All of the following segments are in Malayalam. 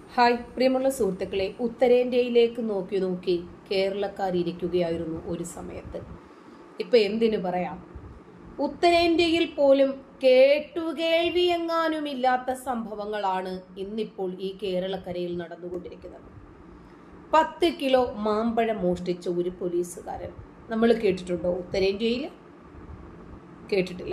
ഹായ് പ്രിയമുള്ള സുഹൃത്തുക്കളെ ഉത്തരേന്ത്യയിലേക്ക് നോക്കി നോക്കി കേരളക്കാരിയ്ക്കുകയായിരുന്നു ഒരു സമയത്ത് ഇപ്പൊ എന്തിനു പറയാം ഉത്തരേന്ത്യയിൽ പോലും കേട്ടുകേൾവി എങ്ങാനുമില്ലാത്ത സംഭവങ്ങളാണ് ഇന്നിപ്പോൾ ഈ കേരളക്കരയിൽ നടന്നുകൊണ്ടിരിക്കുന്നത് പത്ത് കിലോ മാമ്പഴം മോഷ്ടിച്ച ഒരു പോലീസുകാരൻ നമ്മൾ കേട്ടിട്ടുണ്ടോ ഉത്തരേന്ത്യയിൽ കേട്ടിട്ടില്ല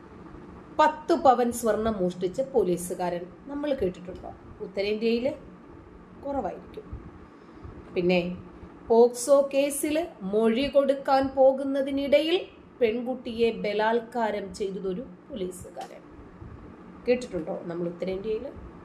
പത്ത് പവൻ സ്വർണം മോഷ്ടിച്ച പോലീസുകാരൻ നമ്മൾ കേട്ടിട്ടുണ്ടോ ഉത്തരേന്ത്യയിൽ കുറവായിരിക്കും പിന്നെ പോക്സോ കേസിൽ മൊഴി കൊടുക്കാൻ പോകുന്നതിനിടയിൽ പെൺകുട്ടിയെ ബലാത്കാരം ചെയ്തതൊരു പോലീസുകാരൻ കേട്ടിട്ടുണ്ടോ നമ്മൾ ഉത്തരേന്ത്യയിൽ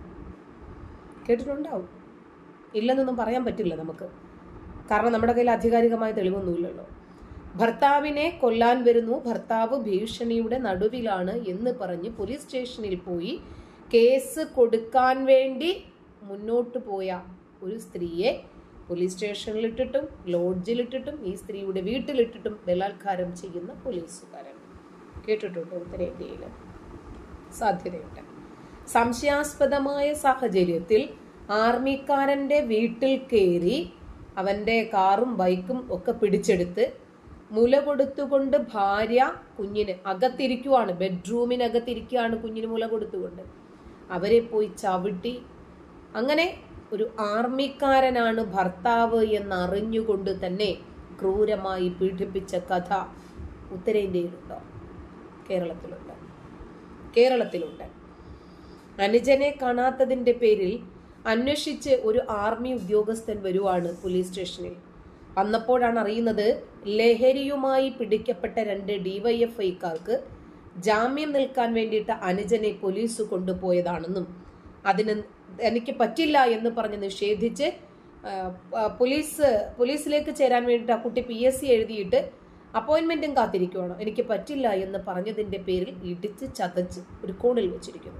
കേട്ടിട്ടുണ്ടാവും ഇല്ലെന്നൊന്നും പറയാൻ പറ്റില്ല നമുക്ക് കാരണം നമ്മുടെ കയ്യിൽ ആധികാരികമായ തെളിവൊന്നുമില്ലല്ലോ ഭർത്താവിനെ കൊല്ലാൻ വരുന്നു ഭർത്താവ് ഭീഷണിയുടെ നടുവിലാണ് എന്ന് പറഞ്ഞ് പോലീസ് സ്റ്റേഷനിൽ പോയി കേസ് കൊടുക്കാൻ വേണ്ടി മുന്നോട്ട് പോയ ഒരു സ്ത്രീയെ പോലീസ് സ്റ്റേഷനിലിട്ടിട്ടും ലോഡ്ജിലിട്ടിട്ടും ഈ സ്ത്രീയുടെ വീട്ടിലിട്ടിട്ടും ബലാത്കാരം ചെയ്യുന്ന പോലീസുകാരൻ കേട്ടിട്ടുണ്ടോ ഉത്തരേന്ത്യയിൽ സാധ്യതയുണ്ട് സംശയാസ്പദമായ സാഹചര്യത്തിൽ ആർമിക്കാരന്റെ വീട്ടിൽ കയറി അവന്റെ കാറും ബൈക്കും ഒക്കെ പിടിച്ചെടുത്ത് മുല കൊടുത്തുകൊണ്ട് ഭാര്യ കുഞ്ഞിന് അകത്തിരിക്കുവാണ് ബെഡ്റൂമിനകത്തിരിക്കുകയാണ് കുഞ്ഞിന് മുല കൊടുത്തുകൊണ്ട് അവരെ പോയി ചവിട്ടി അങ്ങനെ ഒരു ആർമിക്കാരനാണ് ഭർത്താവ് എന്നറിഞ്ഞുകൊണ്ട് തന്നെ ക്രൂരമായി പീഡിപ്പിച്ച കഥ ഉത്തരേന്ത്യയിലുണ്ടോ കേരളത്തിലുണ്ട് കേരളത്തിലുണ്ട് അനുജനെ കാണാത്തതിന്റെ പേരിൽ അന്വേഷിച്ച് ഒരു ആർമി ഉദ്യോഗസ്ഥൻ വരുവാണ് പോലീസ് സ്റ്റേഷനിൽ വന്നപ്പോഴാണ് അറിയുന്നത് ലഹരിയുമായി പിടിക്കപ്പെട്ട രണ്ട് ഡിവൈഎഫ്ഐക്കാർക്ക് ജാമ്യം നിൽക്കാൻ വേണ്ടിയിട്ട് അനുജനെ പോലീസ് കൊണ്ടുപോയതാണെന്നും അതിന് എനിക്ക് പറ്റില്ല എന്ന് പറഞ്ഞ് നിഷേധിച്ച് ആ, ആ, പോലീസ് പോലീസിലേക്ക് ചേരാൻ വേണ്ടിയിട്ട് ആ കുട്ടി പി എസ് സി എഴുതിയിട്ട് അപ്പോയിന്റ്മെന്റും കാത്തിരിക്കുവാണ് എനിക്ക് പറ്റില്ല എന്ന് പറഞ്ഞതിന്റെ പേരിൽ ഇടിച്ച് ചതച്ച് ഒരു കോണിൽ വെച്ചിരിക്കുന്നു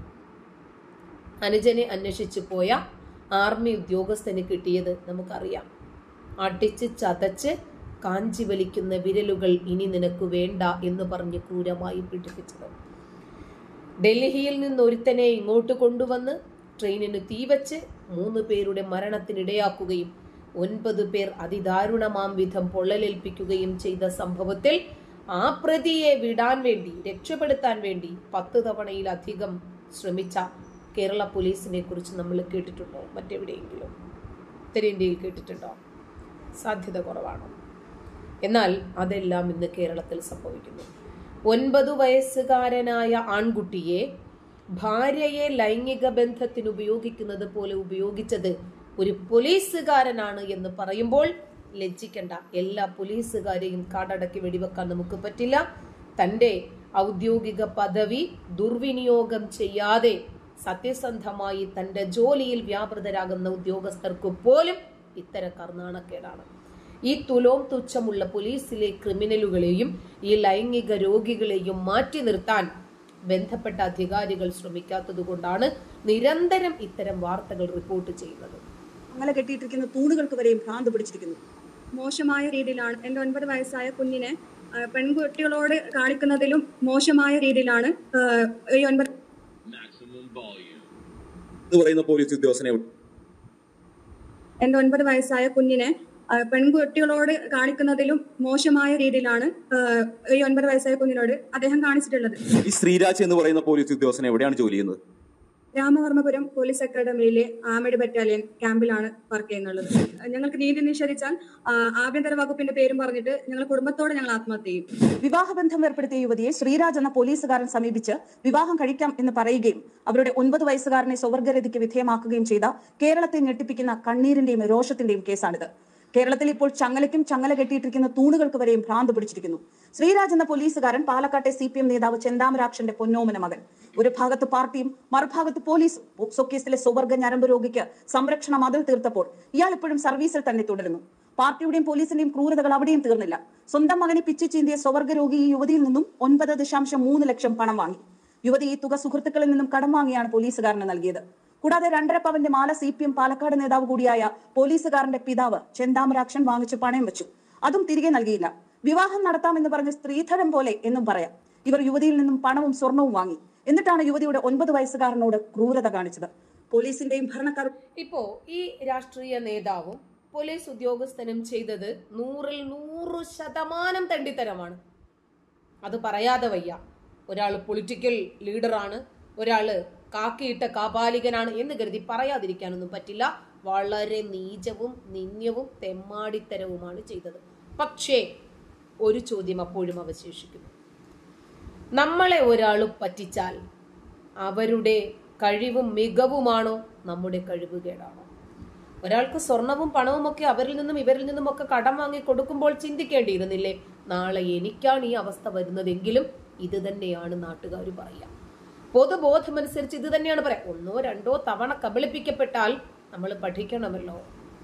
അനുജനെ അന്വേഷിച്ചു പോയ ആർമി ഉദ്യോഗസ്ഥന് കിട്ടിയത് നമുക്കറിയാം അടിച്ച് ചതച്ച് കാഞ്ചി വലിക്കുന്ന വിരലുകൾ ഇനി നിനക്ക് വേണ്ട എന്ന് പറഞ്ഞ് ക്രൂരമായി പീഡിപ്പിച്ചത് ഡൽഹിയിൽ നിന്ന് ഒരുത്തനെ ഇങ്ങോട്ട് കൊണ്ടുവന്ന് ട്രെയിനിന് തീവച്ച് മൂന്ന് പേരുടെ മരണത്തിനിടയാക്കുകയും ഒൻപത് പേർ അതിദാരുണമാം വിധം പൊള്ളലേൽപ്പിക്കുകയും ചെയ്ത സംഭവത്തിൽ ആ പ്രതിയെ വിടാൻ വേണ്ടി രക്ഷപ്പെടുത്താൻ വേണ്ടി പത്ത് തവണയിലധികം ശ്രമിച്ച കേരള പോലീസിനെ കുറിച്ച് നമ്മൾ കേട്ടിട്ടുണ്ടോ മറ്റെവിടെയെങ്കിലും ഉത്തരേന്ത്യയിൽ കേട്ടിട്ടുണ്ടോ സാധ്യത കുറവാണ് എന്നാൽ അതെല്ലാം ഇന്ന് കേരളത്തിൽ സംഭവിക്കുന്നു ഒൻപതു വയസ്സുകാരനായ ആൺകുട്ടിയെ ഭാര്യയെ ലൈംഗിക ബന്ധത്തിന് ഉപയോഗിക്കുന്നത് പോലെ ഉപയോഗിച്ചത് ഒരു പോലീസുകാരനാണ് എന്ന് പറയുമ്പോൾ ലജ്ജിക്കണ്ട എല്ലാ പോലീസുകാരെയും കാടടക്കി വെടിവെക്കാൻ നമുക്ക് പറ്റില്ല തന്റെ ഔദ്യോഗിക പദവി ദുർവിനിയോഗം ചെയ്യാതെ സത്യസന്ധമായി തന്റെ ജോലിയിൽ വ്യാപൃതരാകുന്ന ഉദ്യോഗസ്ഥർക്ക് പോലും ഇത്തരക്കാർ നാണക്കേടാണ് ഈ തുലോം തുച്ഛമുള്ള പോലീസിലെ ക്രിമിനലുകളെയും ഈ ലൈംഗിക രോഗികളെയും മാറ്റി നിർത്താൻ ബന്ധപ്പെട്ട അധികാരികൾ ശ്രമിക്കാത്തതുകൊണ്ടാണ് നിരന്തരം ഇത്തരം വാർത്തകൾ റിപ്പോർട്ട് ചെയ്യുന്നത് അങ്ങനെ കെട്ടിയിട്ടിരിക്കുന്ന തൂണുകൾക്ക് വരെയും ഭ്രാന്ത് പിടിച്ചിരിക്കുന്നു മോശമായ രീതിയിലാണ് എൻ്റെ ഒൻപത് വയസ്സായ കുഞ്ഞിനെ ആ, പെൺകുട്ടികളോട് കാണിക്കുന്നതിലും മോശമായ രീതിയിലാണ് ആ, ഈ ഒൻപത് എന്ന് പറയുന്ന പോലീസ് ഉദ്യോഗസ്ഥനെ എൻ്റെ ഒൻപത് വയസ്സായ കുഞ്ഞിനെ ആ, പെൺകുട്ടികളോട് കാണിക്കുന്നതിലും മോശമായ രീതിയിലാണ് ആ, ഈ ഒൻപത് വയസ്സായ കുഞ്ഞിനോട് അദ്ദേഹം കാണിച്ചിട്ടുള്ളത് ഈ ശ്രീരാജ് എന്ന് പറയുന്ന പോലീസ് ഉദ്യോഗസ്ഥൻ എവിടെയാണ് ജോലി ചെയ്യുന്നത് രാമവർമ്മപുരം പോലീസ് അക്കാദമിയിലെ ആമഡ് ബറ്റാലിയൻ ക്യാമ്പിലാണ് വർക്ക് ചെയ്യുന്നുള്ളത് ഞങ്ങൾക്ക് നീതി നിഷേധിച്ചാൽ ആ, ആഭ്യന്തര വകുപ്പിന്റെ പേരും പറഞ്ഞിട്ട് ഞങ്ങൾ കുടുംബത്തോടെ ഞങ്ങൾ ആത്മഹത്യ ചെയ്യും വിവാഹബന്ധം ഏർപ്പെടുത്തിയ യുവതിയെ ശ്രീരാജ് എന്ന പോലീസുകാരൻ സമീപിച്ച് വിവാഹം കഴിക്കാം എന്ന് പറയുകയും അവരുടെ ഒൻപത് വയസ്സുകാരനെ സ്വവർഗരതിക്ക് വിധേയമാക്കുകയും ചെയ്ത കേരളത്തെ ഞെട്ടിപ്പിക്കുന്ന കണ്ണീരിന്റെയും രോഷത്തിന്റെയും കേസാണിത് കേരളത്തിൽ ഇപ്പോൾ ചങ്ങലയ്ക്കും ചങ്ങല കെട്ടിയിട്ടിരിക്കുന്ന തൂണുകൾക്ക് വരെയും ഭ്രാന്ത് പിടിച്ചിരിക്കുന്നു ശ്രീരാജ് എന്ന പോലീസുകാരൻ പാലക്കാട്ടെ സി പി എം നേതാവ് ചെന്താമരാക്ഷന്റെ പൊന്നോമന മകൻ ഒരു ഭാഗത്ത് പാർട്ടിയും മറുഭാഗത്ത് പോലീസും പോക്സോ കേസിലെ സ്വവർഗ ഞരമ്പ് രോഗിക്ക് സംരക്ഷണ മതിൽ തീർത്തപ്പോൾ ഇയാൾ ഇപ്പോഴും സർവീസിൽ തന്നെ തുടരുന്നു പാർട്ടിയുടെയും പോലീസിന്റെയും ക്രൂരതകൾ അവിടെയും തീർന്നില്ല സ്വന്തം മകനെ പിച്ചു ചീന്തിയ സ്വവർഗ രോഗി ഈ യുവതിയിൽ നിന്നും ഒൻപത് ദശാംശം മൂന്ന് ലക്ഷം പണം വാങ്ങി യുവതി ഈ തുക സുഹൃത്തുക്കളിൽ നിന്നും കടം വാങ്ങിയാണ് പോലീസുകാരന് നൽകിയത് കൂടാതെ രണ്ടര പവന്റെ മാല സി പി എം പാലക്കാട് നേതാവ് കൂടിയായ പോലീസുകാരന്റെ പിതാവ് ചെന്താമരാക്ഷൻ വാങ്ങിച്ച് പണയം വെച്ചു അതും തിരികെ നൽകിയില്ല വിവാഹം നടത്താമെന്ന് പറഞ്ഞ് സ്ത്രീധരം പോലെ എന്നും പറയാം ഇവർ യുവതിയിൽ നിന്നും പണവും സ്വർണവും വാങ്ങി എന്നിട്ടാണ് യുവതിയുടെ ഒൻപത് വയസ്സുകാരനോട് ക്രൂരത കാണിച്ചത് പോലീസിന്റെയും ഭരണക്കാർ ഇപ്പോ ഈ രാഷ്ട്രീയ നേതാവും പോലീസ് ഉദ്യോഗസ്ഥനും ചെയ്തത് നൂറിൽ നൂറ് ശതമാനം തെണ്ടിത്തരമാണ് അത് പറയാതെ വയ്യ ഒരാൾ പൊളിറ്റിക്കൽ ലീഡറാണ് ഒരാള് കാക്കിയിട്ട കാപാലികനാണ് എന്ന് കരുതി പറയാതിരിക്കാനൊന്നും പറ്റില്ല വളരെ നീചവും നിന്ദ്യവും തെമ്മാടിത്തരവുമാണ് ചെയ്തത് പക്ഷേ ഒരു ചോദ്യം അപ്പോഴും അവശേഷിക്കുന്നു നമ്മളെ ഒരാൾ പറ്റിച്ചാൽ അവരുടെ കഴിവും മികവുമാണോ നമ്മുടെ കഴിവുകേടാണോ ഒരാൾക്ക് സ്വർണവും പണവും ഒക്കെ അവരിൽ നിന്നും ഇവരിൽ നിന്നും ഒക്കെ കടം വാങ്ങി കൊടുക്കുമ്പോൾ ചിന്തിക്കേണ്ടിയിരുന്നില്ലേ നാളെ എനിക്കാണ് ഈ അവസ്ഥ വരുന്നതെങ്കിലും ഇത് തന്നെയാണ് നാട്ടുകാർ പറയുക പൊതുബോധമനുസരിച്ച് ഇത് തന്നെയാണ് പറയാം ഒന്നോ രണ്ടോ തവണ കബളിപ്പിക്കപ്പെട്ടാൽ നമ്മൾ പഠിക്കണമല്ലോ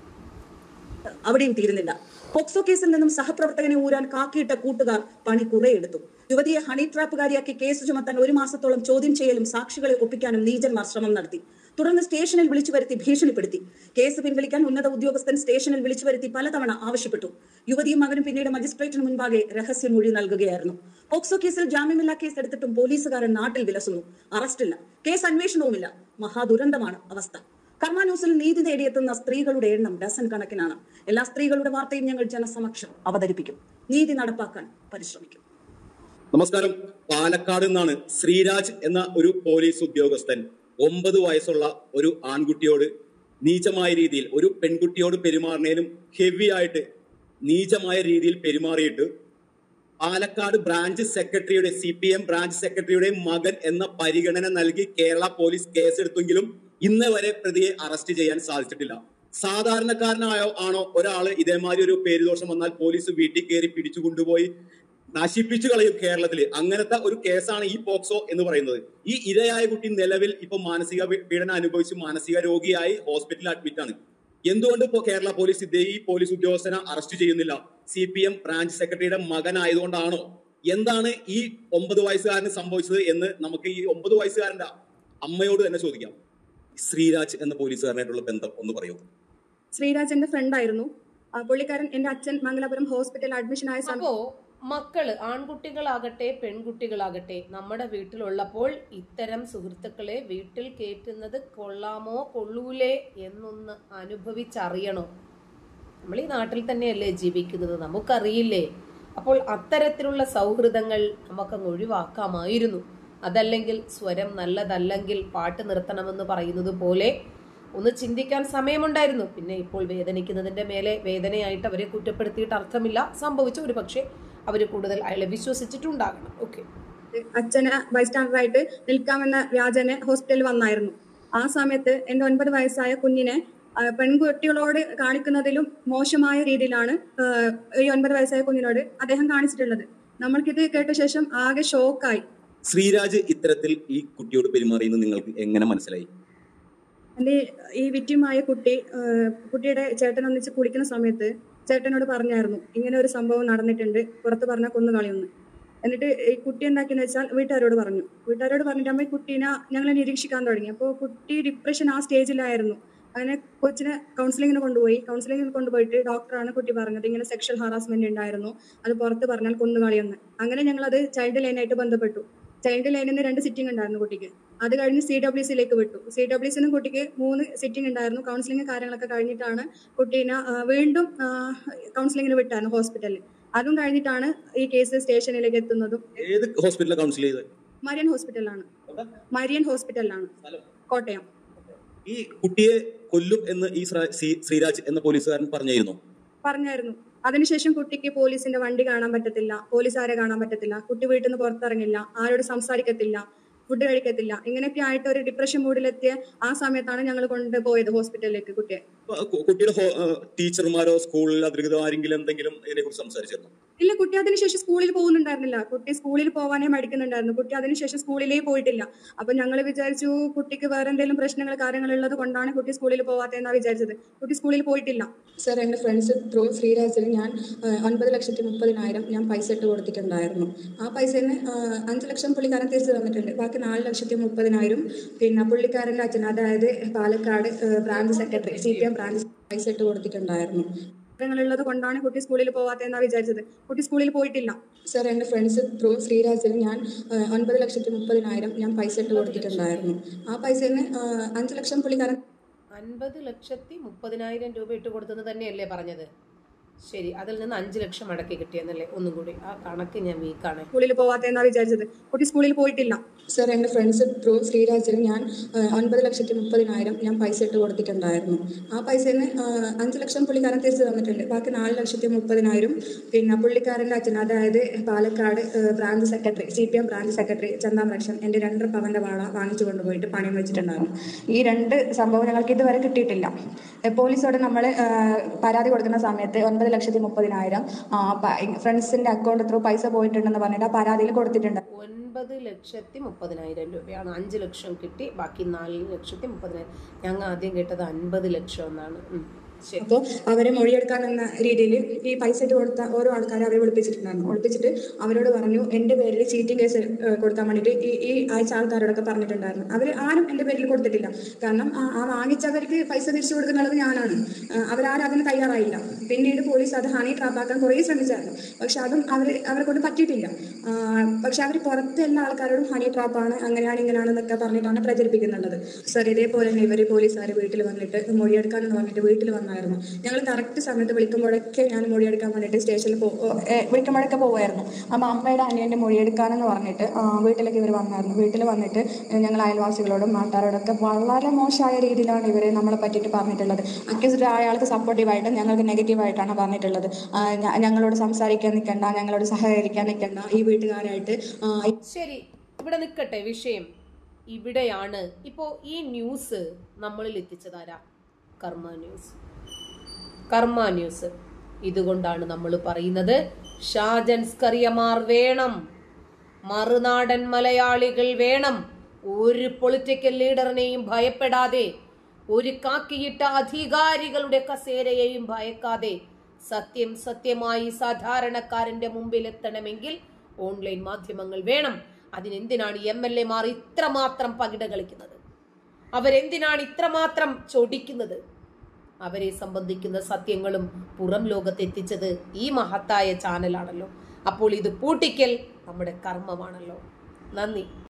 അവിടെയും തീരുന്നില്ല പോക്സോ കേസിൽ നിന്നും സഹപ്രവർത്തകനെ ഊരാൻ കാക്കിയിട്ട കൂട്ടുകാർ പണി കുറെ എടുത്തു യുവതിയെ ഹണി ട്രാപ്പുകാരിയാക്കി കേസ് ചുമത്താൻ ഒരു മാസത്തോളം ചോദ്യം ചെയ്യലും സാക്ഷികളെ ഒപ്പിക്കാനും നീചന്മാർ ശ്രമം നടത്തി തുടർന്ന് സ്റ്റേഷനിൽ വിളിച്ചു വരുത്തി ഭീഷണിപ്പെടുത്തി കേസ് പിൻവലിക്കാൻ ഉന്നത ഉദ്യോഗസ്ഥൻ സ്റ്റേഷനിൽ വിളിച്ചു വരുത്തി പലതവണ ആവശ്യപ്പെട്ടു യുവതിയും മകനും പിന്നീട് മജിസ്ട്രേറ്റിന് മുൻപാകെ രഹസ്യമൊഴി നൽകുകയായിരുന്നു പോക്സോ കേസിൽ ജാമ്യമില്ലാ കേസ് എടുത്തിട്ടും പോലീസുകാരൻ നാട്ടിൽ വിലസുന്നു അറസ്റ്റില്ല കേസ് അന്വേഷണവുമില്ല മഹാദുരന്തമാണ് അവസ്ഥ കർമ്മ ന്യൂസിൽ നീതി നേടിയെത്തുന്ന സ്ത്രീകളുടെ എണ്ണം ഡസൻ കണക്കിനാണ് എല്ലാ സ്ത്രീകളുടെ വാർത്തയും ഞങ്ങൾ ജനസമക്ഷം അവതരിപ്പിക്കും നീതി നടപ്പാക്കാൻ പരിശ്രമിക്കും നമസ്കാരം പാലക്കാട് നിന്നാണ് ശ്രീരാജ് എന്ന ഒരു പോലീസ് ഉദ്യോഗസ്ഥൻ ഒമ്പത് വയസ്സുള്ള ഒരു ആൺകുട്ടിയോട് നീചമായ രീതിയിൽ ഒരു പെൺകുട്ടിയോട് പെരുമാറുന്നതിലും ഹെവി ആയിട്ട് നീചമായ രീതിയിൽ പെരുമാറിയിട്ട് പാലക്കാട് ബ്രാഞ്ച് സെക്രട്ടറിയുടെ സി പി എം ബ്രാഞ്ച് സെക്രട്ടറിയുടെ മകൻ എന്ന പരിഗണന നൽകി കേരള പോലീസ് കേസെടുത്തെങ്കിലും ഇന്ന് വരെ പ്രതിയെ അറസ്റ്റ് ചെയ്യാൻ സാധിച്ചിട്ടില്ല സാധാരണക്കാരനായ ആണോ ഒരാള് ഇതേമാതിരി ഒരു പേരുദോഷം വന്നാൽ പോലീസ് വീട്ടിൽ കയറി പിടിച്ചു കൊണ്ടുപോയി നശിപ്പിച്ചു കളയും കേരളത്തില് അങ്ങനത്തെ ഒരു കേസാണ് ഈ പോക്സോ എന്ന് പറയുന്നത് ഈ ഇരയായ കുട്ടി നിലവിൽ ഇപ്പൊ മാനസിക പീ- പീഡനം അനുഭവിച്ച് മാനസിക രോഗിയായി ഹോസ്പിറ്റലിൽ അഡ്മിറ്റ് ആണ് എന്തുകൊണ്ട് ഇപ്പോ കേരള പോലീസ് ഇതേ ഈ പോലീസ് ഉദ്യോഗസ്ഥനെ അറസ്റ്റ് ചെയ്യുന്നില്ല സി പി എം ബ്രാഞ്ച് സെക്രട്ടറിയുടെ മകനായതുകൊണ്ടാണോ എന്താണ് ഈ ഒമ്പത് വയസ്സുകാരന് സംഭവിച്ചത് എന്ന് നമുക്ക് ഈ ഒമ്പത് വയസ്സുകാരന്റെ അമ്മയോട് തന്നെ ചോദിക്കാം ശ്രീരാജ് എന്ന പോലീസുകാരനായിട്ടുള്ള ബന്ധം ഒന്ന് പറയൂ ശ്രീരാജ് എന്റെ ഫ്രണ്ട് ആയിരുന്നു ആ, പുള്ളിക്കാരൻ എന്റെ അച്ഛൻ മംഗലാപുരം ഹോസ്പിറ്റലിൽ അഡ്മിഷൻ ആയ സമയം അപ്പോ മക്കള് ആൺകുട്ടികളാകട്ടെ പെൺകുട്ടികളാകട്ടെ നമ്മുടെ വീട്ടിലുള്ളപ്പോൾ ഇത്തരം സുഹൃത്തുക്കളെ വീട്ടിൽ കയറ്റുന്നത് കൊള്ളാമോ കൊള്ളൂലേ എന്നൊന്ന് അനുഭവിച്ചറിയണോ നമ്മൾ ഈ നാട്ടിൽ തന്നെയല്ലേ ജീവിക്കുന്നത് നമുക്കറിയില്ലേ അപ്പോൾ അത്തരത്തിലുള്ള സൗഹൃദങ്ങൾ നമുക്കങ്ങ് ഒഴിവാക്കാമായിരുന്നു അതല്ലെങ്കിൽ സ്വരം നല്ലതല്ലെങ്കിൽ പാട്ട് നിർത്തണമെന്ന് പറയുന്നത് പോലെ ഒന്ന് ചിന്തിക്കാൻ സമയമുണ്ടായിരുന്നു പിന്നെ ഇപ്പോൾ വേദനിക്കുന്നതിന്റെ മേലെ വേദനയായിട്ട് അവരെ കുറ്റപ്പെടുത്തിയിട്ട് അർത്ഥമില്ല സംഭവിച്ച ഒരു പക്ഷേ അവർ കൂടുതൽ അയാളെ വിശ്വസിച്ചിട്ടുണ്ടാകണം ഓക്കെ അച്ഛന് ബൈസ്റ്റാൻഡറായിട്ട് നിൽക്കാമെന്ന വ്യാജന് ഹോസ്പിറ്റലിൽ വന്നായിരുന്നു ആ സമയത്ത് എന്റെ ഒൻപത് വയസ്സായ കുഞ്ഞിനെ ആ, പെൺകുട്ടികളോട് കാണിക്കുന്നതിലും മോശമായ രീതിയിലാണ് ആ, ഈ ഒൻപത് വയസ്സായ കുഞ്ഞിനോട് അദ്ദേഹം കാണിച്ചിട്ടുള്ളത് നമ്മൾക്കിത് കേട്ട ശേഷം ആകെ ഷോക്കായി ശ്രീരാജ് ഇത്തരത്തിൽ ഈ കുട്ടിയോട് പെരുമാറിയെന്ന് നിങ്ങൾക്ക് എങ്ങനെ മനസ്സിലായി എന്റെ ഈ വിറ്റുമായ കുട്ടി ആ, കുട്ടിയുടെ ചേട്ടൻ ഒന്നിച്ച് കുളിക്കുന്ന സമയത്ത് ചേട്ടനോട് പറഞ്ഞായിരുന്നു ഇങ്ങനെ ഒരു സംഭവം നടന്നിട്ടുണ്ട് പുറത്ത് പറഞ്ഞാൽ കൊന്നു കളയുന്നു എന്നിട്ട് ഈ കുട്ടി എന്താക്കിയെന്ന് വെച്ചാൽ വീട്ടുകാരോട് പറഞ്ഞു വീട്ടുകാരോട് പറഞ്ഞിട്ട് അമ്മ ഈ കുട്ടീനെ ഞങ്ങൾ നിരീക്ഷിക്കാൻ തുടങ്ങി അപ്പോൾ കുട്ടി ഡിപ്രഷൻ ആ സ്റ്റേജിലായിരുന്നു അങ്ങനെ കൊച്ചിനെ കൗൺസിലിങ്ങിന് കൊണ്ടുപോയി കൗൺസിലിങ്ങിന് കൊണ്ടുപോയിട്ട് ഡോക്ടറാണ് കുട്ടി പറഞ്ഞത് ഇങ്ങനെ സെക്ഷൽ ഹാറാസ്മെന്റ് ഉണ്ടായിരുന്നു അത് പുറത്ത് പറഞ്ഞാൽ കൊന്നുകളയെന്ന് അങ്ങനെ ഞങ്ങൾ അത് ചൈൽഡ് ലൈനായിട്ട് ബന്ധപ്പെട്ടു ചൈൽഡ് ലൈനിൽ നിന്ന് രണ്ട് സിറ്റിംഗ് ഉണ്ടായിരുന്നു കുട്ടിക്ക് അത് കഴിഞ്ഞ് സി ഡബ്ല്യു സിയിലേക്ക് വിട്ടു സി ഡബ്ല്യു സിനും കുട്ടിക്ക് മൂന്ന് സിറ്റിംഗ് ഉണ്ടായിരുന്നു കൗൺസിലിംഗ് കാര്യങ്ങളൊക്കെ കഴിഞ്ഞിട്ടാണ് കുട്ടീനെ ആ, വീണ്ടും കൗൺസിലിങ്ങിന് വിട്ടായിരുന്നു ഹോസ്പിറ്റലിൽ അതും കഴിഞ്ഞിട്ടാണ് ഈ കേസ് സ്റ്റേഷനിലേക്ക് എത്തുന്നതും ഏത് ഹോസ്പിറ്റലിൽ കൗൺസിൽ ചെയ്തത് മരിയൻ ഹോസ്പിറ്റലിലാണ് മരിയൻ ഹോസ്പിറ്റലിലാണ് കോട്ടയം ഈ കുട്ടിയെ കൊല്ലും എന്ന് ഈ ശ്ര- ശ്രീ- ശ്രീരാജ് എന്ന പോലീസുകാരൻ പറഞ്ഞിരുന്നു പറഞ്ഞായിരുന്നു അതിനുശേഷം കുട്ടിക്ക് പോലീസിന്റെ വണ്ടി കാണാൻ പറ്റത്തില്ല പോലീസുകാരെ കാണാൻ പറ്റത്തില്ല കുട്ടി വീട്ടിൽ നിന്ന് പുറത്തിറങ്ങില്ല ആരോട് സംസാരിക്കത്തില്ല ഫുഡ് കഴിക്കത്തില്ല ഇങ്ങനെയൊക്കെ ആയിട്ട് ഒരു ഡിപ്രഷൻ മൂഡിലെത്തിയ ആ സമയത്താണ് ഞങ്ങൾ കൊണ്ടുപോയത് ഹോസ്പിറ്റലിലേക്ക് കുട്ടിയെ അപ്പൊ കു- കുട്ടിയുടെ ഹോ- ആ, ടീച്ചർമാരോ സ്കൂളിൽ അധികൃതർ ആരെങ്കിലും എന്തെങ്കിലും ഇതിനെക്കുറിച്ച് സംസാരിച്ചിരുന്നു ഇല്ല കുട്ടി അതിനുശേഷം സ്കൂളിൽ പോകുന്നുണ്ടായിരുന്നില്ല കുട്ടി സ്കൂളിൽ പോവാനേ മടിക്കുന്നുണ്ടായിരുന്നു കുട്ടി അതിനുശേഷം സ്കൂളിലേ പോയിട്ടില്ല അപ്പൊ ഞങ്ങൾ വിചാരിച്ചു കുട്ടിക്ക് വേറെ എന്തെങ്കിലും പ്രശ്നങ്ങൾ കാര്യങ്ങൾ ഉള്ളത് കൊണ്ടാണ് കുട്ടി സ്കൂളിൽ പോവാത്തതെന്നാണ് വിചാരിച്ചത് കുട്ടി സ്കൂളിൽ പോയിട്ടില്ല സാർ എൻ്റെ ഫ്രണ്ട്സ് ത്രൂ ശ്രീരാജിന് ഞാൻ ആ, ഒൻപത് ലക്ഷത്തി മുപ്പതിനായിരം ഞാൻ പൈസ ഇട്ട് കൊടുത്തിട്ടുണ്ടായിരുന്നു ആ പൈസയിൽ നിന്ന് അഞ്ച് ലക്ഷം പുള്ളിക്കാരൻ തിരിച്ചു തന്നിട്ടുണ്ട് ബാക്കി നാല് ലക്ഷത്തി മുപ്പതിനായിരം പിന്നെ പുള്ളിക്കാരൻ്റെ അച്ഛൻ അതായത് പാലക്കാട് ആ, branch secretary C P M branch പൈസ ഇട്ട് കൊടുത്തിട്ടുണ്ടായിരുന്നു ഉള്ളത് കൊണ്ടാണ് കുട്ടി സ്കൂളിൽ പോവാത്തതെന്നാണ് വിചാരിച്ചത് കുട്ടി സ്കൂളിൽ പോയിട്ടില്ല സാർ എൻ്റെ ഫ്രണ്ട്സ് ത്രൂ ശ്രീരാജിന് ഞാൻ ആ, ഒൻപത് ലക്ഷത്തി മുപ്പതിനായിരം ഞാൻ പൈസ ഇട്ട് കൊടുത്തിട്ടുണ്ടായിരുന്നു ആ പൈസയിൽ നിന്ന് അഞ്ച് ലക്ഷം പുള്ളിക്കാരൻ അൻപത് ലക്ഷത്തി മുപ്പതിനായിരം രൂപ ഇട്ട് കൊടുത്തെന്ന് തന്നെയല്ലേ പറഞ്ഞത് ശരി അതിൽ നിന്ന് അഞ്ച് ലക്ഷം അടക്കി കിട്ടിയെന്നല്ലേ ഒന്നും കൂടി ആ കണക്ക് ഞാൻ വീക്കാണ് സ്കൂളിൽ പോവാത്തതെന്നാണ് വിചാരിച്ചത് കുട്ടി സ്കൂളിൽ പോയിട്ടില്ല സാർ എൻ്റെ ഫ്രണ്ട്സ് ത്രൂ ശ്രീരാജിന് ഞാൻ ആ, ഒൻപത് ലക്ഷത്തി മുപ്പതിനായിരം ഞാൻ പൈസ ഇട്ട് കൊടുത്തിട്ടുണ്ടായിരുന്നു ആ പൈസയിൽ നിന്ന് അഞ്ച് ലക്ഷം പുള്ളിക്കാരൻ തിരിച്ചു തന്നിട്ടുണ്ട് ബാക്കി നാല് ലക്ഷത്തി മുപ്പതിനായിരം പിന്നെ പുള്ളിക്കാരൻ്റെ അച്ഛൻ അതായത് പാലക്കാട് ആ, branch secretary C P M branch secretary ചന്താമരക്ഷൻ എൻ്റെ രണ്ടര പവൻ്റെ വാള വാങ്ങിച്ചു കൊണ്ടുപോയിട്ട് പണയം വെച്ചിട്ടുണ്ടായിരുന്നു ഈ രണ്ട് സംഭവം ഞങ്ങൾക്ക് ഇതുവരെ കിട്ടിയിട്ടില്ല ഏ, പോലീസോട് നമ്മൾ പരാതി കൊടുക്കുന്ന സമയത്ത് ഒൻപത് ലക്ഷത്തി മുപ്പതിനായിരം ഫ്രണ്ട്സിൻ്റെ അക്കൗണ്ട് ത്രൂ പൈസ പോയിട്ടുണ്ടെന്ന് പറഞ്ഞിട്ട് ആ പരാതിയിൽ കൊടുത്തിട്ടുണ്ട് ഒൻപത് ലക്ഷത്തി മുപ്പതിനായിരം രൂപയാണ് അഞ്ച് ലക്ഷം കിട്ടി ബാക്കി നാല് ലക്ഷത്തി മുപ്പതിനായിരം ഞങ്ങൾ ആദ്യം കേട്ടത് അൻപത് ലക്ഷം എന്നാണ് ഉം. ശരി അപ്പോൾ അവരെ മൊഴിയെടുക്കാൻ എന്ന രീതിയിൽ ഈ പൈസ ഇട്ട് കൊടുത്ത ഓരോ ആൾക്കാരെ അവരെ വിളിപ്പിച്ചിട്ടുണ്ടായിരുന്നു വിളിപ്പിച്ചിട്ട് അവരോട് പറഞ്ഞു എൻ്റെ പേരിൽ ചീറ്റിംഗ് കേസ് ഏഹ്, കൊടുക്കാൻ വേണ്ടിയിട്ട് ഈ ഈ അയച്ച ആൾക്കാരോടൊക്കെ പറഞ്ഞിട്ടുണ്ടായിരുന്നു അവർ ആരും എൻ്റെ പേരിൽ കൊടുത്തിട്ടില്ല കാരണം ആ ആ വാങ്ങിച്ചവർക്ക് പൈസ തിരിച്ചു കൊടുക്കുന്നത് ഞാനാണ് ഏഹ്, അവരാരും അതിന് തയ്യാറായില്ല പിന്നീട് പോലീസ് അത് ഹണി ട്രാപ്പാക്കാൻ കുറേ ശ്രമിച്ചായിരുന്നു പക്ഷെ അതും അവർ അവരെ കൊണ്ട് പറ്റിയിട്ടില്ല ആ, പക്ഷെ അവർ പുറത്ത് എല്ലാ ആൾക്കാരോടും ഹണി ട്രാപ്പാണ് അങ്ങനെയാണ് ഇങ്ങനെയാണെന്നൊക്കെ പറഞ്ഞിട്ടാണ് പ്രചരിപ്പിക്കുന്നുള്ളത് സർ ഇതേപോലെ തന്നെ ഇവർ പോലീസുകാർ വീട്ടിൽ വന്നിട്ട് മൊഴിയെടുക്കാനെന്ന് പറഞ്ഞിട്ട് വീട്ടിൽ വന്നായിരുന്നു ഞങ്ങൾ കറക്റ്റ് സമയത്ത് വിളിക്കുമ്പോഴൊക്കെ ഞാൻ മൊഴിയെടുക്കാൻ വേണ്ടിയിട്ട് സ്റ്റേഷനിൽ പോ ഏ, വിളിക്കുമ്പോഴൊക്കെ പോകുമായിരുന്നു അപ്പം അമ്മയുടെ അനിയൻ്റെ മൊഴിയെടുക്കാനെന്ന് പറഞ്ഞിട്ട് ആ, വീട്ടിലേക്ക് ഇവർ വന്നായിരുന്നു വീട്ടിൽ വന്നിട്ട് ഞങ്ങൾ അയൽവാസികളോടും നാട്ടുകാരോടൊക്കെ വളരെ മോശമായ രീതിയിലാണ് ഇവരെ നമ്മളെ പറ്റിയിട്ട് പറഞ്ഞിട്ടുള്ളത് അക്യൂസ്ഡ് ആയ ആൾക്ക് സപ്പോർട്ടീവായിട്ട് ഞങ്ങൾക്ക് നെഗറ്റീവായിട്ടാണ് പറഞ്ഞിട്ടുള്ളത് ആ, ഞ- ഞങ്ങളോട് സംസാരിക്കാൻ നിൽക്കണ്ട ഞങ്ങളോട് സഹകരിക്കാൻ നിൽക്കണ്ട ഈ വീട്ടുകാരായിട്ട് ആ, ശരി ഇവിടെ നിൽക്കട്ടെ വിഷയം ഇവിടെയാണ് ഇപ്പോൾ ഈ ന്യൂസ് നമ്മളിൽ എത്തിച്ചതാരാ കർമ്മ ന്യൂസ് കർമ്മ ന്യൂസ് ഇതുകൊണ്ടാണ് നമ്മൾ പറയുന്നത് ഷാജൻസ്കറിയമാർ വേണം മറുനാടൻ മലയാളികൾ വേണം ഒരു പൊളിറ്റിക്കൽ ലീഡറിനെയും ഭയപ്പെടാതെ ഒരു കാക്കിയിട്ട അധികാരികളുടെ കസേരയെയും ഭയക്കാതെ സത്യം സത്യമായി സാധാരണക്കാരന്റെ മുമ്പിൽ എത്തണമെങ്കിൽ ഓൺലൈൻ മാധ്യമങ്ങൾ വേണം അതിനെന്തിനാണ് എം എൽ എമാർ ഇത്രമാത്രം പകിട കളിക്കുന്നത് അവരെന്തിനാണ് ഇത്രമാത്രം ചൊടിക്കുന്നത് അവരെ സംബന്ധിക്കുന്ന സത്യങ്ങളും പുറം ലോകത്തെത്തിച്ചത് ഈ മഹത്തായ ചാനലാണല്ലോ അപ്പോൾ ഇത് പൂട്ടിക്കൽ നമ്മുടെ കർമ്മമാണല്ലോ നന്ദി